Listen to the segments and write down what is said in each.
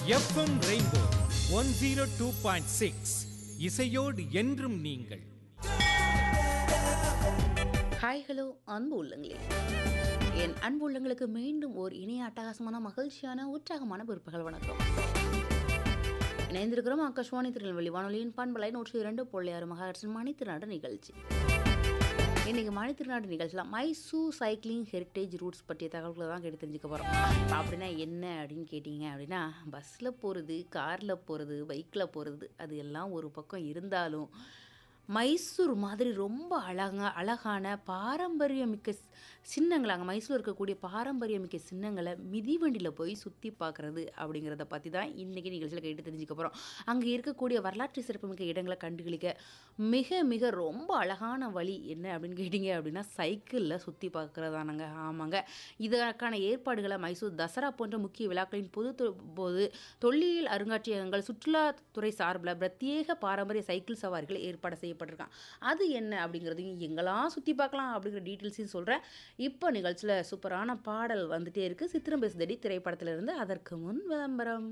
FM Rainbow one zero two point six இசையோடு என்றும் நீங்கள் ஹாய் ஹலோ அன்பு உள்ளங்களே என் அன்பு உள்ளங்களுக்கு மீண்டும் ஒரு இணைய அட்டகாசமான மகிழ்ச்சியான உற்சாகமான பிற்பகல் வணக்கம் இணைந்திருக்கிறோம் ஆகாஷ்வாணி திருநெல்வேலி வானொலியின் பண்பலை நூற்றி இரண்டு புள்ளி ஆறு மகாராஷ்டிரன் மணித்திருநாடு நிகழ்ச்சி இன்னைக்கு மணித்திருநாடு நிகழ்ச்சியில் மைசூர் சைக்கிளிங் ஹெரிட்டேஜ் ரூட்ஸ் பற்றிய தகவல்களை தான் கேட்டு தெரிஞ்சுக்க போகிறோம் அப்படின்னா என்ன அப்படின்னு கேட்டிங்க அப்படின்னா பஸ்ஸில் போகிறது காரில் போகிறது பைக்கில் போகிறது அது எல்லாம் ஒரு பக்கம் இருந்தாலும் மைசூர் மாதிரி ரொம்ப அழகா அழகான பாரம்பரியமிக்க ஸ்- சின்னங்கள் அங்கே மைசூர் இருக்கக்கூடிய பாரம்பரியமிக்க சின்னங்களை மிதிவண்டியில் போய் சுற்றி பார்க்குறது அப்படிங்கிறத பற்றி தான் இன்றைக்கி நிகழ்ச்சியில் கேட்டு தெரிஞ்சுக்க போகிறோம் அங்கே இருக்கக்கூடிய வரலாற்று சிறப்புமிக்க இடங்களை கண்டுகளிக்க மிக மிக ரொம்ப அழகான வழி என்ன அப்படின்னு கேட்டிங்க அப்படின்னா சைக்கிளில் சுற்றி பார்க்குறதானங்க ஆமாங்க இதற்கான ஏற்பாடுகளை மைசூர் தசரா போன்ற முக்கிய விழாக்களின் பொது தொ- போது தொல்லியல் அருங்காட்சியகங்கள் சுற்றுலாத்துறை சார்பில் பிரத்யேக பாரம்பரிய சைக்கிள் சவாரிகள் ஏற்பாடு செய்யப்பட்டிருக்கான் அது என்ன அப்படிங்கிறதையும் எங்கெல்லாம் சுற்றி பார்க்கலாம் அப்படிங்கிற டீட்டெயில்ஸையும் சொல்கிறேன் இப்போ நிகழ்ச்சியில் சூப்பரான பாடல் வந்துட்டே இருக்குது சித்திரம் பேசுதடி திரைப்படத்திலிருந்து அதற்கு முன் விளம்பரம்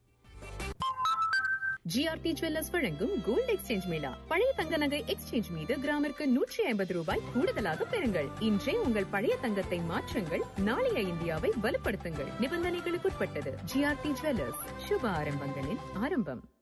ஜிஆர்டி ஜுவல்லர்ஸ் வழங்கும் கோல்ட் எக்ஸ்சேஞ்ச் மேளா பழைய தங்க நகை எக்ஸ்சேஞ்ச் மீது கிராமிற்கு நூற்றி ஐம்பது ரூபாய் கூடுதலாக பெறுங்கள் இன்றே உங்கள் பழைய தங்கத்தை மாற்றுங்கள் நாளைய இந்தியாவை வலுப்படுத்துங்கள் நிபந்தனைகளுக்குட்பட்டது ஜிஆர்டி ஜுவல்லர்ஸ் சுப ஆரம்பங்களின் ஆரம்பம்